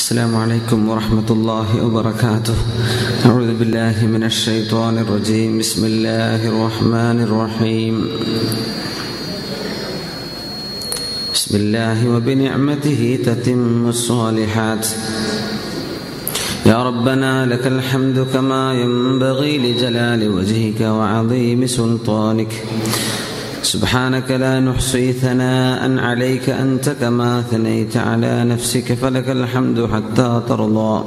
السلام عليكم ورحمة الله وبركاته أعوذ بالله من الشيطان الرجيم بسم الله الرحمن الرحيم بسم الله وبنعمته تتم الصالحات يا ربنا لك الحمد كما ينبغي لجلال وجهك وعظيم سلطانك سبحانك لا نحصي ثناء عليك أنت كما ثنيت على نفسك فلك الحمد حتى ترضى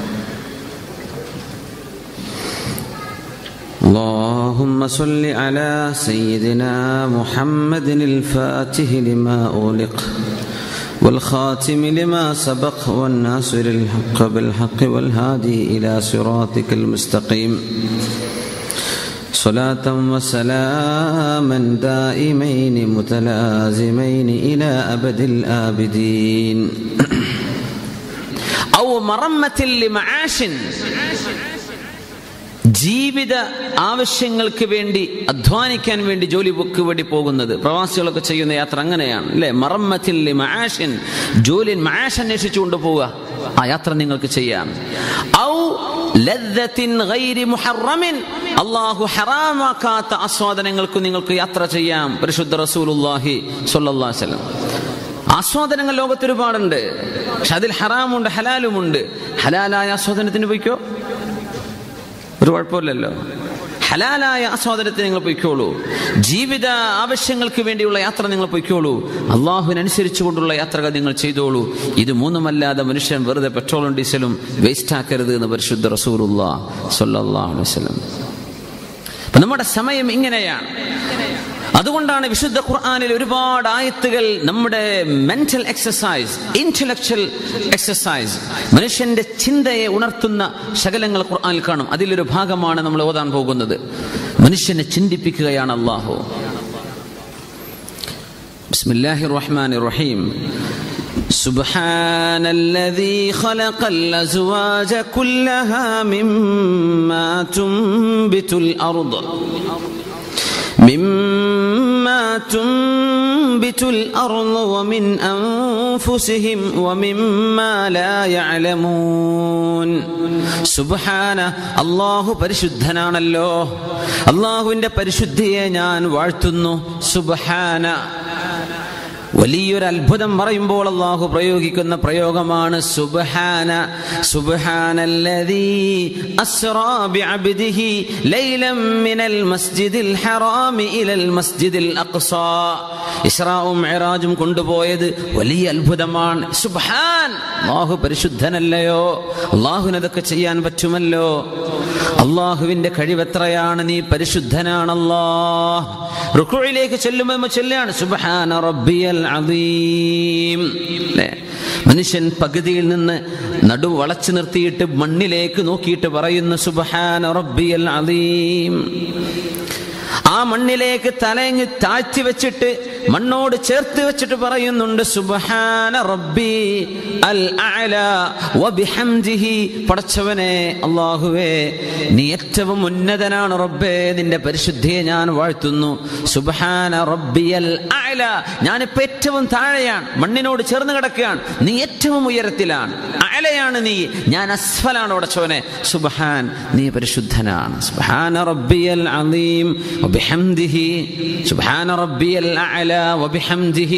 اللهم صل على سيدنا محمد الفاتح لما أغلق والخاتم لما سبق والناصر الحق بالحق والهادي إلى صراطك المستقيم صلاة وسلاما دائمين متلازمين إلى أبد الآبدين أو مرمة لمعاش ജീവിത ആവശ്യങ്ങൾക്ക് വേണ്ടി അധ്വാനിക്കാൻ വേണ്ടി ജോലിക്ക് വേണ്ടി പോകുന്നത് പ്രവാസികളൊക്കെ ചെയ്യുന്ന യാത്ര അങ്ങനെയാണ് അല്ലെ മറമ്മത്തിൽ മഹാഷൻ ജോലി മഹാഷ് അന്വേഷിച്ചുകൊണ്ട് പോവുക ആ യാത്ര നിങ്ങൾക്ക് ചെയ്യാം ഔ ലദ്ദത്തിൻ ഗൈരി മുഹറമിൻ അള്ളാഹു ഹറാമാക്കാത്ത ആസ്വാദനങ്ങൾക്ക് നിങ്ങൾക്ക് യാത്ര ചെയ്യാം പരിശുദ്ധ റസൂലുള്ളാഹി സ്വല്ലല്ലാഹു അലൈഹി വസല്ലം ആസ്വാദനങ്ങൾ ലോകത്ത് ഒരുപാടുണ്ട് പക്ഷെ അതിൽ ഹറാമുണ്ട് ഹലാലുമുണ്ട് ഹലാലായ ആസ്വാദനത്തിന് പോയിക്കോ ഒരു കുഴപ്പമില്ലല്ലോ ഹലാലായ ആസ്വാദനത്തിന് നിങ്ങൾ പൊയ്ക്കോളൂ ജീവിത ആവശ്യങ്ങൾക്ക് വേണ്ടിയുള്ള യാത്ര നിങ്ങൾ പൊയ്ക്കോളൂ അള്ളാഹുവിനനുസരിച്ചു കൊണ്ടുള്ള യാത്രകൾ നിങ്ങൾ ചെയ്തോളൂ ഇത് മൂന്നുമല്ലാതെ മനുഷ്യൻ വെറുതെ പെട്രോളും ഡീസലും വേസ്റ്റ് ആക്കരുത് എന്ന് പരിശുദ്ധ റസൂലുള്ള സല്ലല്ലാഹു അലൈഹി വസല്ലം അപ്പൊ നമ്മുടെ സമയം ഇങ്ങനെയാണ് അതുകൊണ്ടാണ് വിശുദ്ധ ഖുർആാനിൽ ഒരുപാട് ആയത്തുകൾ നമ്മുടെ മെന്റൽ എക്സസൈസ് ഇന്റലക്ച്വൽ എക്സസൈസ് മനുഷ്യന്റെ ചിന്തയെ ഉണർത്തുന്ന ശകലങ്ങൾ ഖുർആാനിൽ കാണും അതിലൊരു ഭാഗമാണ് നമ്മൾ ഓതാൻ പോകുന്നത് മനുഷ്യനെ ചിന്തിപ്പിക്കുകയാണ് അള്ളാഹു ബിസ്മില്ലാഹിർ റഹ്മാനിർ റഹീം سبحان الذي خلق الأزواج كلها مما تنبت الأرض مما تنبت الأرض ومن أنفسهم ومما لا يعلمون സുബാന അള്ളാഹു പരിശുദ്ധനാണല്ലോ അള്ളാഹുവിന്റെ പരിശുദ്ധിയെ ഞാൻ വാഴ്ത്തുന്നു സുബഹാന വലിയൊരു അത്ഭുതം പറയുമ്പോൾ അള്ളാഹു പ്രയോഗിക്കുന്ന പ്രയോഗമാണ് സുബ്ഹാന സുബ്ഹാനല്ലദീ അസ്റാ ബിഅബ്ദിഹി ലൈലം മിനൽ മസ്ജിദിൽ ഹറാമി ഇലൽ മസ്ജിദിൽ അഖ്സാ ഇസ്രാവും മിഅ്റാജും കൊണ്ടുപോയത് വലിയ അത്ഭുതമാണ് സുബ്ഹാൻ അള്ളാഹു പരിശുദ്ധനല്ലയോ അള്ളാഹുവിന് അതൊക്കെ ചെയ്യാൻ പറ്റുമല്ലോ അള്ളാഹുവിന്റെ കഴിവെത്രയാണ് നീ പരിശുദ്ധനാണല്ലോ റുക്കുഴിലേക്ക് ചെല്ലുമ്പോൾ ചെല്ലാണ് സുബ്ഹാന റബ്ബിയൽ അദീം അല്ലേ മനുഷ്യൻ പകുതിയിൽ നിന്ന് നടു വളച്ചു നിർത്തിയിട്ട് മണ്ണിലേക്ക് നോക്കിയിട്ട് പറയുന്നു സുബ്ഹാന റബ്ബിയൽ അദീം ആ മണ്ണിലേക്ക് തലയങ്ങ് താഴ്ത്തി വെച്ചിട്ട് മണ്ണോട് ചേർത്ത് വെച്ചിട്ട് പറയുന്നുണ്ട് സുബ്ഹാന റബ്ബി അൽ അഅല വബിഹംദിഹി പടച്ചവനെ അല്ലാഹുവേ നീ ഏറ്റവും ഉന്നതനാണ് റബ്ബേ നിന്റെ പരിശുദ്ധിയെ ഞാൻ വാഴ്ത്തുന്നു സുബ്ഹാന റബ്ബിയൽ അഅല ഞാനിപ്പോ ഏറ്റവും താഴെയാണ് മണ്ണിനോട് ചേർന്ന് കിടക്കുകയാണ് നീ ഏറ്റവും ഉയരത്തിലാണ് അഅലയാണ് നീ ഞാൻ അസ്ഫലാണ് പടച്ചവനെ സുബ്ഹാൻ നീ പരിശുദ്ധനാണ് സുബ്ഹാന റബ്ബിയൽ അലീം വബിഹംദിഹി സുബ്ഹാന റബ്ബിയൽ അഅല വബിഹംദിഹി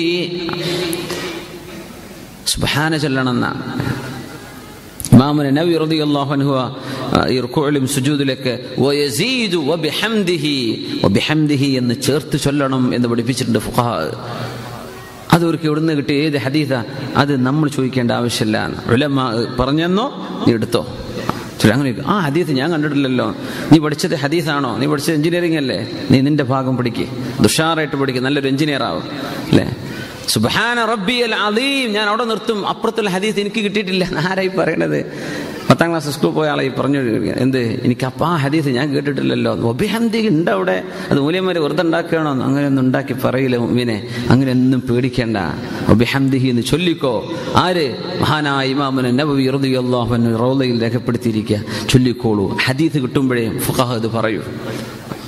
സുബ്ഹാന ചൊല്ലണമെന്നാണ് ഇമാമുന നബി റളിയല്ലാഹു അൻഹു ഈ റുക്കൂഇലും സുജൂദിലൊക്കെ വയസീദു വബിഹംദിഹി വബിഹംദിഹി എന്ന് ചേർത്ത് ചൊല്ലണം എന്ന് പഠിപ്പിച്ചിട്ടുണ്ട് ഫുഖഹ അത് അവർക്ക് എവിടുന്ന് കിട്ടിയ ഏത് ഹദീഥ അത് നമ്മൾ ചോദിക്കേണ്ട ആവശ്യമില്ല ഉലമ പറഞ്ഞെന്നോ നീ എടുത്തോ ചില അങ്ങനെ ആ ഹദീസ് ഞാൻ കണ്ടിട്ടില്ലല്ലോ നീ പഠിച്ചത് ഹദീസാണോ നീ പഠിച്ചത് എഞ്ചിനീയറിംഗ് അല്ലേ നീ നിന്റെ ഭാഗം പഠിക്ക് ദുഷാറായിട്ട് പഠിക്കുക നല്ലൊരു എഞ്ചിനീയർ ആവും അല്ലേ സുബാന റബ്ബി അൽ അലീം ഞാൻ അവിടെ നിർത്തും അപ്പുറത്തുള്ള ഹദീസ് എനിക്ക് കിട്ടിയിട്ടില്ല ആരായി പറയണത് പത്താം ക്ലാസ് സ്കൂളിൽ പോയ ആളെ പറഞ്ഞു എന്ത് എനിക്ക് അപ്പം ആ ഹദീസ് ഞാൻ കേട്ടിട്ടില്ലല്ലോ ഒബിഹന്തി ഉണ്ട് അവിടെ അത് മൂല്യന്മാരെ വെറുതെ ഉണ്ടാക്കുകയാണോ അങ്ങനെയൊന്നും ഉണ്ടാക്കി പറയില്ല ഉമ്മിനെ അങ്ങനെയൊന്നും പേടിക്കേണ്ട ഒബിഹന്ദിഹി എന്ന് ചൊല്ലിക്കോ ആര് മഹാനായ ഇമാമുന നബവി റളിയല്ലാഹു റൗലയിൽ രേഖപ്പെടുത്തിയിരിക്കുക ചൊല്ലിക്കോളൂ ഹദീസ് കിട്ടുമ്പോഴേ ഫുഖഹ ഇത് പറയൂ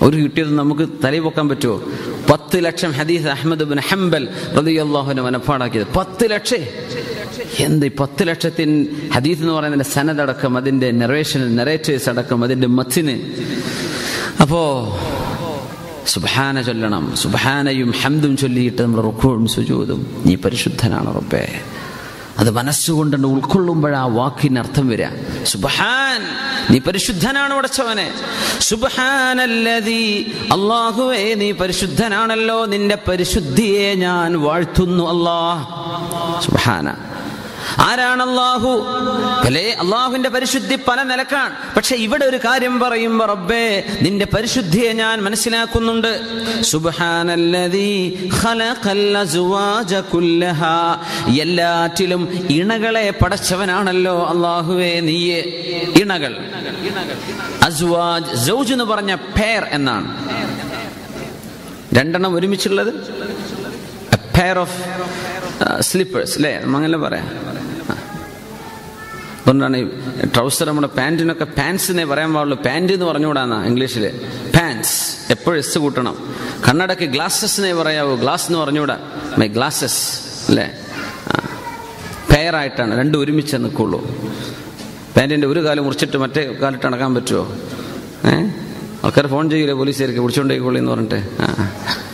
ഒരു കിട്ടിയത് നമുക്ക് തലയിൽ പൊക്കാൻ പറ്റുമോ പത്ത് ലക്ഷം ഹദീസ് അഹമ്മദ് ബിൻ ഹംബൽ റളിയല്ലാഹുവിനെ മനപ്പാടാക്കിയത് പത്ത് ലക്ഷേ എന്ത് ഈ പത്ത് ലക്ഷത്തിൻ ഹദീസ് എന്ന് പറയുന്നതിന്റെ സനദടക്കം അതിന്റെ നെറേഷൻ നെറേറ്റേഴ്സ് അടക്കം അതിന്റെ മത്തിന് അപ്പോ സുബഹാന ചൊല്ലണം സുബഹാനയും ഹംദും ചൊല്ലിയിട്ട് നമ്മൾ റുക്കോഴും സുജൂതും നീ പരിശുദ്ധനാണ് റബ്ബേ അത് മനസ്സുകൊണ്ട് ഉൾക്കൊള്ളുമ്പോഴാ വാക്കിന് അർത്ഥം വരിക സുബഹാൻ നീ പരിശുദ്ധനാണ് ഉടച്ചവനെ സുബഹാനല്ലതി അള്ളാഹുവേ നീ പരിശുദ്ധനാണല്ലോ നിന്റെ പരിശുദ്ധിയെ ഞാൻ വാഴ്ത്തുന്നു അല്ലാഹ് സുബഹാന ആരാണ് അള്ളാഹു അല്ലേ അള്ളാഹുവിന്റെ പരിശുദ്ധി പല നിലക്കാണ് പക്ഷെ ഇവിടെ ഒരു കാര്യം പറയുമ്പോ റബ്ബേ നിന്റെ പരിശുദ്ധിയെ ഞാൻ മനസ്സിലാക്കുന്നുണ്ട് സുബ്ഹാനല്ലദീ ഖലഖൽ അസ്വാജ കുല്ലഹാ എല്ലാറ്റിലും ഇണകളെ പടച്ചവനാണല്ലോ അള്ളാഹുവേ നീയെ ഇണകൾ അസ്വാജ് സൗജ് എന്ന് പറഞ്ഞ പേർ എന്നാണ് രണ്ടെണ്ണം ഒരുമിച്ചുള്ളത് പെയർ ഓഫ് സ്ലിപ്പേഴ്സ് അല്ലേ അങ്ങനെ പറയാം അതുകൊണ്ടാണ് ഈ ട്രൗസർ നമ്മുടെ പാൻറ്റിനൊക്കെ പാൻസിനെ പറയാൻ പാടുള്ളൂ പാൻറ് എന്ന് പറഞ്ഞുകൂടാന്നാ ഇംഗ്ലീഷിൽ പാൻസ് എപ്പോഴും എസ് കൂട്ടണം കണ്ണടക്ക് ഗ്ലാസസിനെ പറയാവൂ ഗ്ലാസ് എന്ന് പറഞ്ഞുകൂടാ മൈ ഗ്ലാസസ് അല്ലേ പെയറായിട്ടാണ് രണ്ടും ഒരുമിച്ച് നിൽക്കുള്ളൂ പാൻറ്റിൻ്റെ ഒരു കാലം മുറിച്ചിട്ട് മറ്റേ കാലിട്ട് നടക്കാൻ പറ്റുമോ ഏ ആൾക്കാർ ഫോൺ ചെയ്യൂലേ പോലീസുകാർക്ക് പിടിച്ചോണ്ടേക്കുള്ളൂ എന്ന് പറഞ്ഞിട്ട് ആ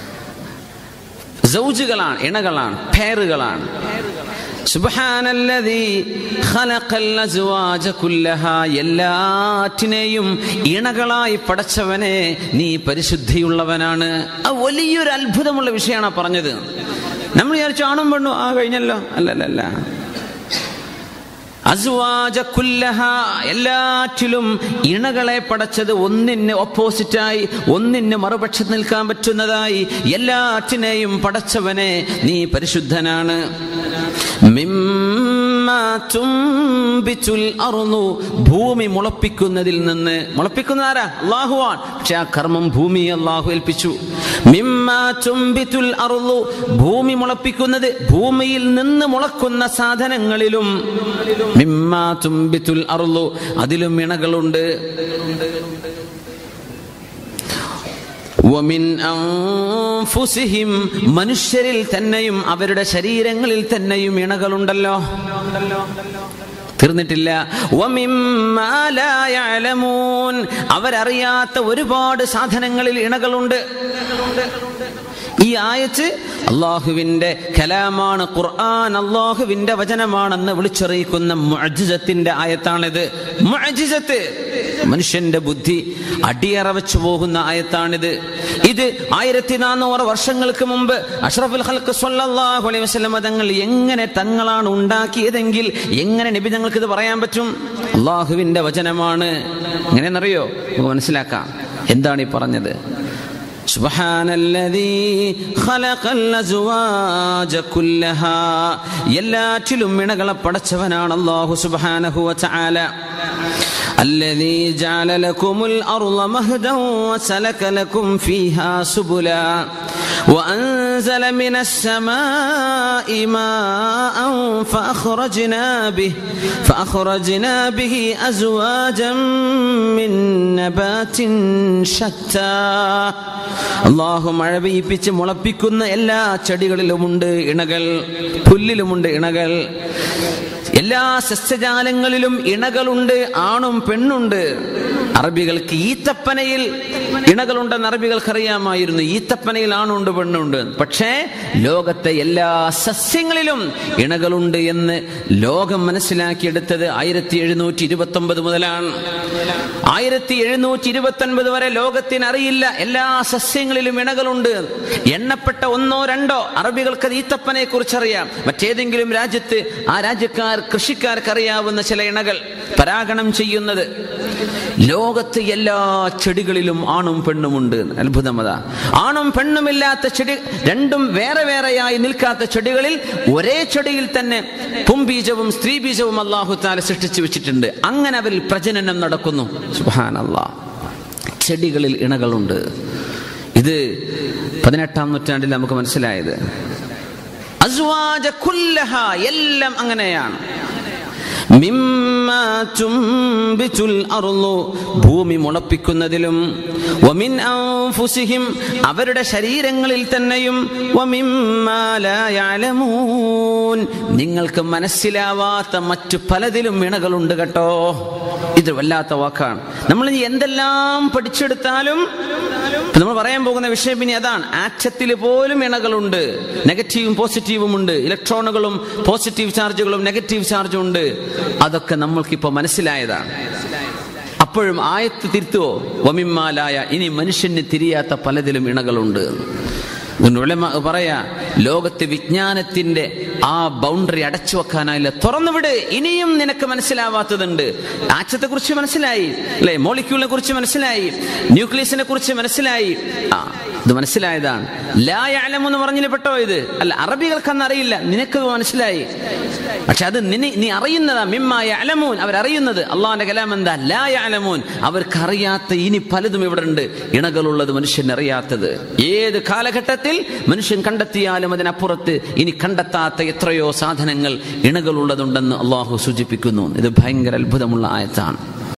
സൗജുകളാണ് ഇണകളാണ് പേറുകളാണ് സുബ്ഹാനല്ലദീ ഖലഖൽ അസ്വാജ കുല്ലഹ എല്ലാറ്റിനെയും ഇണകളായി പടച്ചവനെ നീ പരിശുദ്ധിയുള്ളവനാണ് അത് വലിയൊരു അത്ഭുതമുള്ള വിഷയമാണ് പറഞ്ഞത് നമ്മൾ വിചാരിച്ചു ആണും പെണ്ണു ആ കഴിഞ്ഞല്ലോ അല്ലല്ല അസ്വാജ കുല്ലഹ എല്ലാറ്റിലും ഇണകളെ പടച്ചത് ഒന്നിന് ഓപ്പോസിറ്റായി ഒന്നിന് മറുപക്ഷത്ത് നിൽക്കാൻ പറ്റുന്നതായി എല്ലാറ്റിനെയും പടച്ചവനെ നീ പരിശുദ്ധനാണ് ഭൂമി മുളപ്പിക്കുന്നതിൽ നിന്ന് മുളപ്പിക്കുന്ന ആരാ അള്ളാഹുവാൻ പക്ഷെ ആ കർമ്മം ഭൂമി അള്ളാഹു ഏൽപ്പിച്ചു ഭൂമി മുളപ്പിക്കുന്നത് ഭൂമിയിൽ നിന്ന് മുളക്കുന്ന സാധനങ്ങളിലും മിമ്മാ തുമ്പിത്തുൽ അറുള്ളു അതിലും ഇണകളുണ്ട് വമിൻ അൻഫുസിഹിം മനുഷ്യരിൽ തന്നെയും അവരുടെ ശരീരങ്ങളിൽ തന്നെയും ഇണകളുണ്ടല്ലോ തീർന്നിട്ടില്ല വമിമ്മാ ലാ യഅലമൂൻ അവരറിയാത്ത ഒരുപാട് സാധനങ്ങളിൽ ഇണകളുണ്ട് ഈ ആയത്ത് അള്ളാഹുവിന്റെ കലാമാണ് ഖുർആൻ അള്ളാഹുവിന്റെ വചനമാണെന്ന് വിളിച്ചറിയിക്കുന്ന മുഅജിസത്തിന്റെ ആയത്താണിത് മുഅജിസത്ത് മനുഷ്യന്റെ ബുദ്ധി അടിയറ വെച്ചു പോകുന്ന ആയത്താണിത് ഇത് ആയിരത്തി നാനൂറ് വർഷങ്ങൾക്ക് മുമ്പ് അഷ്റഫുൽ ഹൽക്ക് സ്വല്ലല്ലാഹു അലൈഹി വസല്ലം തങ്ങൾ എങ്ങനെ തങ്ങളാണ് ഉണ്ടാക്കിയതെങ്കിൽ എങ്ങനെ നബി തങ്ങൾക്ക് ഇത് പറയാൻ പറ്റും അള്ളാഹുവിന്റെ വചനമാണ് എങ്ങനെയെന്നറിയോ നമുക്ക് മനസ്സിലാക്കാം എന്താണ് ഈ പറഞ്ഞത് سبحان الذي خلق الأزواج كلها എല്ലാറ്റിലും ഇണകളെ പടച്ചവനാണ് അല്ലാഹു സുബ്ഹാനഹു വതആല الذي جعل لكم الأرض مهدا وسلك لكم فيها سبلا وأنزل من السماء ماء فأخرجنا به فأخرجنا به أزواجا من نبات شتى അള്ളാഹു മഴ പെയ്യിപ്പിച്ച് മുളപ്പിക്കുന്ന എല്ലാ ചെടികളിലുമുണ്ട് ഇണകൾ പുല്ലിലുമുണ്ട് ഇണകൾ എല്ലാ സസ്യജാലങ്ങളിലും ഇണകളുണ്ട് ആണും പെണ്ണുണ്ട് അറബികൾക്ക് ഈത്തപ്പനയിൽ ഇണകളുണ്ടെന്ന് അറബികൾക്ക് അറിയാമായിരുന്നു ഈത്തപ്പനയിൽ ആണുണ്ട് പെണ്ണുണ്ട് പക്ഷേ ലോകത്തെ എല്ലാ സസ്യങ്ങളിലും ഇണകളുണ്ട് എന്ന് ലോകം മനസ്സിലാക്കിയെടുത്തത് ആയിരത്തി എഴുന്നൂറ്റി ഇരുപത്തി ഒമ്പത് മുതലാണ് ആയിരത്തി എഴുന്നൂറ്റി ഇരുപത്തി ഒൻപത് വരെ ലോകത്തിന് അറിയില്ല എല്ലാ സസ്യങ്ങളിലും ഇണകളുണ്ട് എണ്ണപ്പെട്ട ഒന്നോ രണ്ടോ അറബികൾക്ക് അത് ഈത്തപ്പനെ കുറിച്ചറിയാം മറ്റേതെങ്കിലും രാജ്യത്ത് ആ രാജ്യക്കാർ കൃഷിക്കാർക്ക് അറിയാവുന്ന ചില ഇണകൾ പരാഗണം ചെയ്യുന്നത് ലോകത്ത് എല്ലാ ചെടികളിലും ആണും പെണ്ണുമുണ്ട് അത്ഭുതമത ആണും പെണ്ണുമില്ലാത്ത ചെടി രണ്ടും വേറെ വേറെയായി നിൽക്കാത്ത ചെടികളിൽ ഒരേ ചെടിയിൽ തന്നെ പുംബീജവും സ്ത്രീ ബീജവും അള്ളാഹു താല സൃഷ്ടിച്ചു വെച്ചിട്ടുണ്ട് അങ്ങനെ അവരിൽ പ്രജനനം നടക്കുന്നു സുഹാൻ ചെടികളിൽ ഇണകളുണ്ട് ഇത് പതിനെട്ടാം നൂറ്റാണ്ടിൽ നമുക്ക് മനസ്സിലായത് അസ്വാജ കുല്ലഹ എല്ലാം അങ്ങനെയാണ് മിമ്മ വമിമ്മാ തുംബിതുൽ അർളു ഭൂമി മുളപ്പിക്കുന്നതിലും വമിൻ അൻഫുസിഹിം അവരുടെ ശരീരങ്ങളിൽ തന്നെയും വമിമ്മാ ലാ യഅലമൂൻ നിങ്ങൾക്ക് മനസ്സിലാവാത്ത മറ്റു പലതിലും ഇണകളുണ്ട് കേട്ടോ ഇത് വല്ലാത്ത വാക്കാണ് നമ്മൾ ഇനി എന്തെല്ലാം പഠിച്ചെടുത്താലും ഇപ്പൊ നമ്മൾ പറയാൻ പോകുന്ന വിഷയം പിന്നെ അതാണ് ആറ്റത്തിൽ പോലും ഇണകളുണ്ട് നെഗറ്റീവും പോസിറ്റീവും ഉണ്ട് ഇലക്ട്രോണുകളും പോസിറ്റീവ് ചാർജുകളും നെഗറ്റീവ് ചാർജും ഉണ്ട് അതൊക്കെ നമ്മൾക്കിപ്പോ മനസ്സിലായതാണ് അപ്പോഴും ആയത്ത് തിരുത്തുവോ വമിമാലായ ഇനി മനുഷ്യന് തിരിയാത്ത പലതിലും ഇണകളുണ്ട് അതുകൊണ്ട് ഉലമ പറയാ ലോകത്ത് വിജ്ഞാനത്തിന്റെ ആ ബൗണ്ടറി അടച്ചു വെക്കാനായില്ല തുറന്നുവിട് ഇനിയും നിനക്ക് മനസ്സിലാവാത്തതുണ്ട് ആറ്റത്തെ കുറിച്ച് മനസ്സിലായി അല്ലെ മോളിക്യൂളിനെ കുറിച്ച് മനസ്സിലായി ന്യൂക്ലിയസിനെ കുറിച്ച് മനസ്സിലായി ആ ഇത് മനസ്സിലായതാണ് ലായാലം എന്ന് പറഞ്ഞില്ല പെട്ടോ ഇത് അല്ല അറബികൾക്കന്ന് അറിയില്ല നിനക്ക് മനസ്സിലായി പക്ഷെ അത് നിന്നെ നീ അറിയുന്നതാ മിമ്മായ അലമൂൻ അവരറിയുന്നത് അള്ളാഹിന്റെ കലാം എന്താ ലായാലമൂൻ അവർക്ക് അറിയാത്ത ഇനി പലതും ഇവിടെ ഉണ്ട് ഇണകളുള്ളത് മനുഷ്യൻ അറിയാത്തത് ഏത് കാലഘട്ടത്തിൽ മനുഷ്യൻ കണ്ടെത്തിയാലും അതിനപ്പുറത്ത് ഇനി കണ്ടെത്താത്ത എത്രയോ സാധനങ്ങൾ ഇണകളുള്ളതുണ്ടെന്ന് അള്ളാഹു സൂചിപ്പിക്കുന്നു ഇത് ഭയങ്കര അത്ഭുതമുള്ള ആയത്താണ്